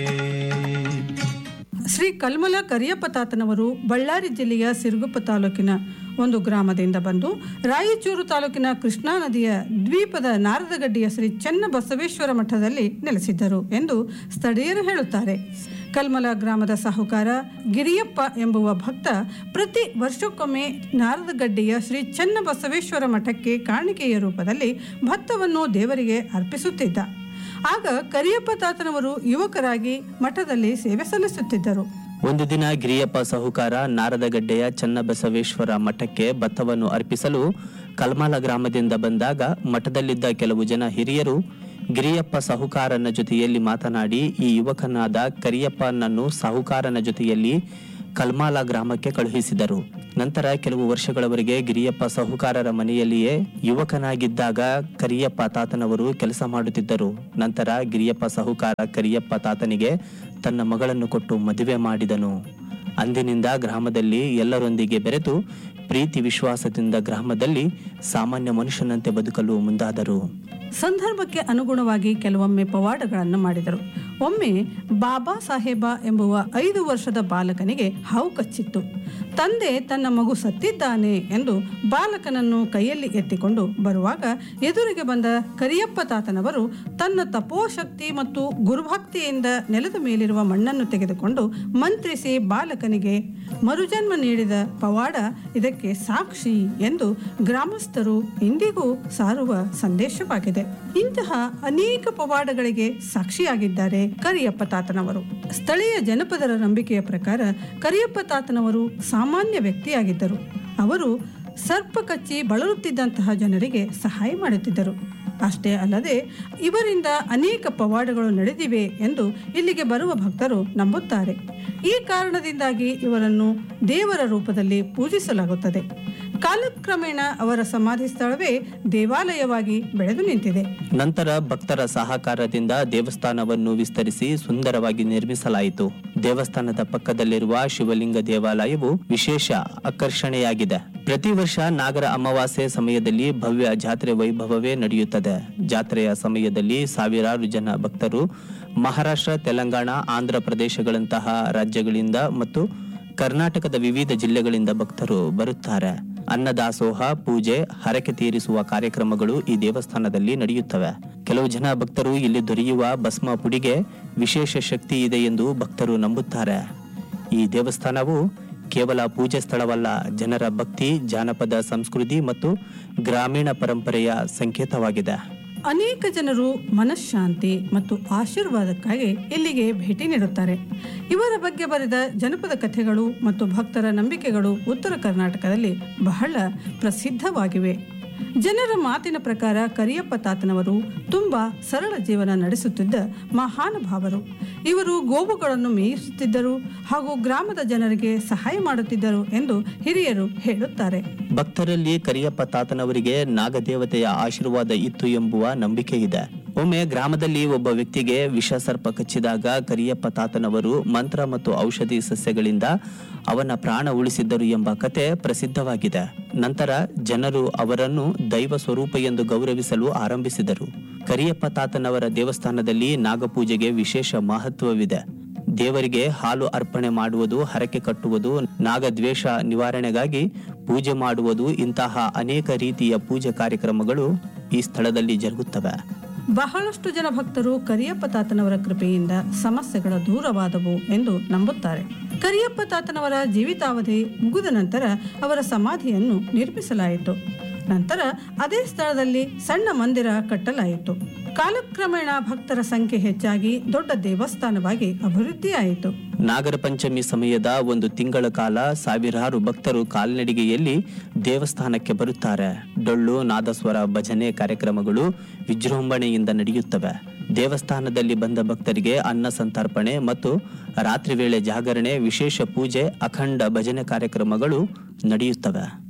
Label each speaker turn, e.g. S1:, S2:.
S1: ಶ್ರೀ ಕಲ್ಮಲ ಕರಿಯಪ್ಪ ತಾತನವರು ಬಳ್ಳಾರಿ ಜಿಲ್ಲೆಯ ಸಿರುಗುಪ್ಪ ತಾಲೂಕಿನ ಒಂದು ಗ್ರಾಮದಿಂದ ಬಂದು ರಾಯಚೂರು ತಾಲೂಕಿನ ಕೃಷ್ಣಾ ನದಿಯ ದ್ವೀಪದ ನಾರದಗಡ್ಡಿಯ ಶ್ರೀ ಚೆನ್ನ ಬಸವೇಶ್ವರ ಮಠದಲ್ಲಿ ನೆಲೆಸಿದ್ದರು ಎಂದು ಸ್ಥಳೀಯರು ಹೇಳುತ್ತಾರೆ ಕಲ್ಮಲ ಗ್ರಾಮದ ಸಾಹುಕಾರ ಗಿರಿಯಪ್ಪ ಎಂಬುವ ಭಕ್ತ ಪ್ರತಿ ವರ್ಷಕ್ಕೊಮ್ಮೆ ನಾರದಗಡ್ಡಿಯ ಶ್ರೀ ಚೆನ್ನ ಬಸವೇಶ್ವರ ಮಠಕ್ಕೆ ಕಾಣಿಕೆಯ ರೂಪದಲ್ಲಿ ಭತ್ತವನ್ನು ದೇವರಿಗೆ ಅರ್ಪಿಸುತ್ತಿದ್ದ ಆಗ ಕರಿಯಪ್ಪ ತಾತನವರು ಯುವಕರಾಗಿ ಮಠದಲ್ಲಿ ಸೇವೆ ಸಲ್ಲಿಸುತ್ತಿದ್ದರು
S2: ಒಂದು ದಿನ ಗಿರಿಯಪ್ಪ ಸಾಹುಕಾರ ನಾರದಗಡ್ಡೆಯ ಚನ್ನಬಸವೇಶ್ವರ ಮಠಕ್ಕೆ ಭತ್ತವನ್ನು ಅರ್ಪಿಸಲು ಕಲ್ಮಾಲ ಗ್ರಾಮದಿಂದ ಬಂದಾಗ ಮಠದಲ್ಲಿದ್ದ ಕೆಲವು ಜನ ಹಿರಿಯರು ಗಿರಿಯಪ್ಪ ಸಾಹುಕಾರನ ಜೊತೆಯಲ್ಲಿ ಮಾತನಾಡಿ ಈ ಯುವಕನಾದ ಕರಿಯಪ್ಪನನ್ನು ಸಾಹುಕಾರನ ಜೊತೆಯಲ್ಲಿ ಕಲ್ಮಾಲ ಗ್ರಾಮಕ್ಕೆ ಕಳುಹಿಸಿದರು ನಂತರ ಕೆಲವು ವರ್ಷಗಳವರೆಗೆ ಗಿರಿಯಪ್ಪ ಸಾಹುಕಾರರ ಮನೆಯಲ್ಲಿಯೇ ಯುವಕನಾಗಿದ್ದಾಗ ಕರಿಯಪ್ಪ ತಾತನವರು ಕೆಲಸ ಮಾಡುತ್ತಿದ್ದರು ನಂತರ ಗಿರಿಯಪ್ಪ ಸಾಹುಕಾರ ಕರಿಯಪ್ಪ ತಾತನಿಗೆ ತನ್ನ ಮಗಳನ್ನು ಕೊಟ್ಟು ಮದುವೆ ಮಾಡಿದನು ಅಂದಿನಿಂದ ಗ್ರಾಮದಲ್ಲಿ ಎಲ್ಲರೊಂದಿಗೆ ಬೆರೆತು ಪ್ರೀತಿ ವಿಶ್ವಾಸದಿಂದ ಗ್ರಾಮದಲ್ಲಿ ಸಾಮಾನ್ಯ ಮನುಷ್ಯನಂತೆ ಬದುಕಲು ಮುಂದಾದರು
S1: ಸಂದರ್ಭಕ್ಕೆ ಅನುಗುಣವಾಗಿ ಕೆಲವೊಮ್ಮೆ ಪವಾಡಗಳನ್ನು ಮಾಡಿದರು ಒಮ್ಮೆ ಬಾಬಾ ಸಾಹೇಬ ಎಂಬುವ ಐದು ವರ್ಷದ ಬಾಲಕನಿಗೆ ಹಾವು ಕಚ್ಚಿತ್ತು ತಂದೆ ತನ್ನ ಮಗು ಸತ್ತಿದ್ದಾನೆ ಎಂದು ಬಾಲಕನನ್ನು ಕೈಯಲ್ಲಿ ಎತ್ತಿಕೊಂಡು ಬರುವಾಗ ಎದುರಿಗೆ ಬಂದ ಕರಿಯಪ್ಪ ತಾತನವರು ತನ್ನ ತಪೋಶಕ್ತಿ ಮತ್ತು ಗುರುಭಕ್ತಿಯಿಂದ ನೆಲದ ಮೇಲಿರುವ ಮಣ್ಣನ್ನು ತೆಗೆದುಕೊಂಡು ಮಂತ್ರಿಸಿ ಬಾಲಕನಿಗೆ ಮರುಜನ್ಮ ನೀಡಿದ ಪವಾಡ ಇದಕ್ಕೆ ಸಾಕ್ಷಿ ಎಂದು ಗ್ರಾಮಸ್ಥರು ಇಂದಿಗೂ ಸಾರುವ ಸಂದೇಶವಾಗಿದೆ ಇಂತಹ ಅನೇಕ ಪವಾಡಗಳಿಗೆ ಸಾಕ್ಷಿಯಾಗಿದ್ದಾರೆ ಕರಿಯಪ್ಪ ತಾತನವರು ಸ್ಥಳೀಯ ಜನಪದರ ನಂಬಿಕೆಯ ಪ್ರಕಾರ ಕರಿಯಪ್ಪ ತಾತನವರು ಸಾಮಾನ್ಯ ವ್ಯಕ್ತಿಯಾಗಿದ್ದರು ಅವರು ಸರ್ಪ ಕಚ್ಚಿ ಬಳಲುತ್ತಿದ್ದಂತಹ ಜನರಿಗೆ ಸಹಾಯ ಮಾಡುತ್ತಿದ್ದರು ಅಷ್ಟೇ ಅಲ್ಲದೆ ಇವರಿಂದ ಅನೇಕ ಪವಾಡಗಳು ನಡೆದಿವೆ ಎಂದು ಇಲ್ಲಿಗೆ ಬರುವ ಭಕ್ತರು ನಂಬುತ್ತಾರೆ ಈ ಕಾರಣದಿಂದಾಗಿ ಇವರನ್ನು ದೇವರ ರೂಪದಲ್ಲಿ ಪೂಜಿಸಲಾಗುತ್ತದೆ ಕಾಲಕ್ರಮೇಣ ಅವರ ಸಮಾಧಿ ಸ್ಥಳವೇ ದೇವಾಲಯವಾಗಿ ಬೆಳೆದು ನಿಂತಿದೆ
S2: ನಂತರ ಭಕ್ತರ ಸಹಕಾರದಿಂದ ದೇವಸ್ಥಾನವನ್ನು ವಿಸ್ತರಿಸಿ ಸುಂದರವಾಗಿ ನಿರ್ಮಿಸಲಾಯಿತು ದೇವಸ್ಥಾನದ ಪಕ್ಕದಲ್ಲಿರುವ ಶಿವಲಿಂಗ ದೇವಾಲಯವು ವಿಶೇಷ ಆಕರ್ಷಣೆಯಾಗಿದೆ ಪ್ರತಿ ವರ್ಷ ನಾಗರ ಅಮಾವಾಸ್ಯೆ ಸಮಯದಲ್ಲಿ ಭವ್ಯ ಜಾತ್ರೆ ವೈಭವವೇ ನಡೆಯುತ್ತದೆ ಜಾತ್ರೆಯ ಸಮಯದಲ್ಲಿ ಸಾವಿರಾರು ಜನ ಭಕ್ತರು ಮಹಾರಾಷ್ಟ್ರ ತೆಲಂಗಾಣ ಆಂಧ್ರ ಪ್ರದೇಶಗಳಂತಹ ರಾಜ್ಯಗಳಿಂದ ಮತ್ತು ಕರ್ನಾಟಕದ ವಿವಿಧ ಜಿಲ್ಲೆಗಳಿಂದ ಭಕ್ತರು ಬರುತ್ತಾರೆ ಅನ್ನದಾಸೋಹ ಪೂಜೆ ಹರಕೆ ತೀರಿಸುವ ಕಾರ್ಯಕ್ರಮಗಳು ಈ ದೇವಸ್ಥಾನದಲ್ಲಿ ನಡೆಯುತ್ತವೆ ಕೆಲವು ಜನ ಭಕ್ತರು ಇಲ್ಲಿ ದೊರೆಯುವ ಭಸ್ಮ ಪುಡಿಗೆ ವಿಶೇಷ ಶಕ್ತಿ ಇದೆ ಎಂದು ಭಕ್ತರು ನಂಬುತ್ತಾರೆ ಈ ದೇವಸ್ಥಾನವು ಕೇವಲ ಪೂಜೆ ಸ್ಥಳವಲ್ಲ ಜನರ ಭಕ್ತಿ ಜಾನಪದ ಸಂಸ್ಕೃತಿ ಮತ್ತು ಗ್ರಾಮೀಣ ಪರಂಪರೆಯ ಸಂಕೇತವಾಗಿದೆ
S1: ಅನೇಕ ಜನರು ಮನಃಶಾಂತಿ ಮತ್ತು ಆಶೀರ್ವಾದಕ್ಕಾಗಿ ಇಲ್ಲಿಗೆ ಭೇಟಿ ನೀಡುತ್ತಾರೆ ಇವರ ಬಗ್ಗೆ ಬರೆದ ಜನಪದ ಕಥೆಗಳು ಮತ್ತು ಭಕ್ತರ ನಂಬಿಕೆಗಳು ಉತ್ತರ ಕರ್ನಾಟಕದಲ್ಲಿ ಬಹಳ ಪ್ರಸಿದ್ಧವಾಗಿವೆ ಜನರ ಮಾತಿನ ಪ್ರಕಾರ ಕರಿಯಪ್ಪ ತಾತನವರು ತುಂಬಾ ಸರಳ ಜೀವನ ನಡೆಸುತ್ತಿದ್ದ ಮಹಾನುಭಾವರು ಇವರು ಗೋವುಗಳನ್ನು ಮೇಯಿಸುತ್ತಿದ್ದರು ಹಾಗೂ ಗ್ರಾಮದ ಜನರಿಗೆ ಸಹಾಯ ಮಾಡುತ್ತಿದ್ದರು ಎಂದು ಹಿರಿಯರು ಹೇಳುತ್ತಾರೆ
S2: ಭಕ್ತರಲ್ಲಿ ಕರಿಯಪ್ಪ ತಾತನವರಿಗೆ ನಾಗದೇವತೆಯ ಆಶೀರ್ವಾದ ಇತ್ತು ಎಂಬುವ ನಂಬಿಕೆ ಇದೆ ಒಮ್ಮೆ ಗ್ರಾಮದಲ್ಲಿ ಒಬ್ಬ ವ್ಯಕ್ತಿಗೆ ವಿಷ ಸರ್ಪ ಕಚ್ಚಿದಾಗ ಕರಿಯಪ್ಪ ತಾತನವರು ಮಂತ್ರ ಮತ್ತು ಔಷಧಿ ಸಸ್ಯಗಳಿಂದ ಅವನ ಪ್ರಾಣ ಉಳಿಸಿದ್ದರು ಎಂಬ ಕತೆ ಪ್ರಸಿದ್ಧವಾಗಿದೆ ನಂತರ ಜನರು ಅವರನ್ನು ದೈವ ಸ್ವರೂಪ ಎಂದು ಗೌರವಿಸಲು ಆರಂಭಿಸಿದರು ಕರಿಯಪ್ಪ ತಾತನವರ ದೇವಸ್ಥಾನದಲ್ಲಿ ನಾಗಪೂಜೆಗೆ ವಿಶೇಷ ಮಹತ್ವವಿದೆ ದೇವರಿಗೆ ಹಾಲು ಅರ್ಪಣೆ ಮಾಡುವುದು ಹರಕೆ ಕಟ್ಟುವುದು ನಾಗದ್ವೇಷ ನಿವಾರಣೆಗಾಗಿ ಪೂಜೆ ಮಾಡುವುದು ಇಂತಹ ಅನೇಕ ರೀತಿಯ ಪೂಜೆ ಕಾರ್ಯಕ್ರಮಗಳು ಈ ಸ್ಥಳದಲ್ಲಿ ಜರುಗುತ್ತವೆ
S1: ಬಹಳಷ್ಟು ಜನ ಭಕ್ತರು ಕರಿಯಪ್ಪ ತಾತನವರ ಕೃಪೆಯಿಂದ ಸಮಸ್ಯೆಗಳ ದೂರವಾದವು ಎಂದು ನಂಬುತ್ತಾರೆ ಕರಿಯಪ್ಪ ತಾತನವರ ಜೀವಿತಾವಧಿ ಮುಗಿದ ನಂತರ ಅವರ ಸಮಾಧಿಯನ್ನು ನಿರ್ಮಿಸಲಾಯಿತು ನಂತರ ಅದೇ ಸ್ಥಳದಲ್ಲಿ ಸಣ್ಣ ಮಂದಿರ ಕಟ್ಟಲಾಯಿತು ಕಾಲಕ್ರಮೇಣ ಭಕ್ತರ ಸಂಖ್ಯೆ ಹೆಚ್ಚಾಗಿ ದೊಡ್ಡ ದೇವಸ್ಥಾನವಾಗಿ ಅಭಿವೃದ್ಧಿಯಾಯಿತು
S2: ನಾಗರ ಪಂಚಮಿ ಸಮಯದ ಒಂದು ತಿಂಗಳ ಕಾಲ ಸಾವಿರಾರು ಭಕ್ತರು ಕಾಲ್ನಡಿಗೆಯಲ್ಲಿ ದೇವಸ್ಥಾನಕ್ಕೆ ಬರುತ್ತಾರೆ ಡೊಳ್ಳು ನಾದಸ್ವರ ಭಜನೆ ಕಾರ್ಯಕ್ರಮಗಳು ವಿಜೃಂಭಣೆಯಿಂದ ನಡೆಯುತ್ತವೆ ದೇವಸ್ಥಾನದಲ್ಲಿ ಬಂದ ಭಕ್ತರಿಗೆ ಅನ್ನ ಸಂತರ್ಪಣೆ ಮತ್ತು ರಾತ್ರಿ ವೇಳೆ ಜಾಗರಣೆ ವಿಶೇಷ ಪೂಜೆ ಅಖಂಡ ಭಜನೆ ಕಾರ್ಯಕ್ರಮಗಳು ನಡೆಯುತ್ತವೆ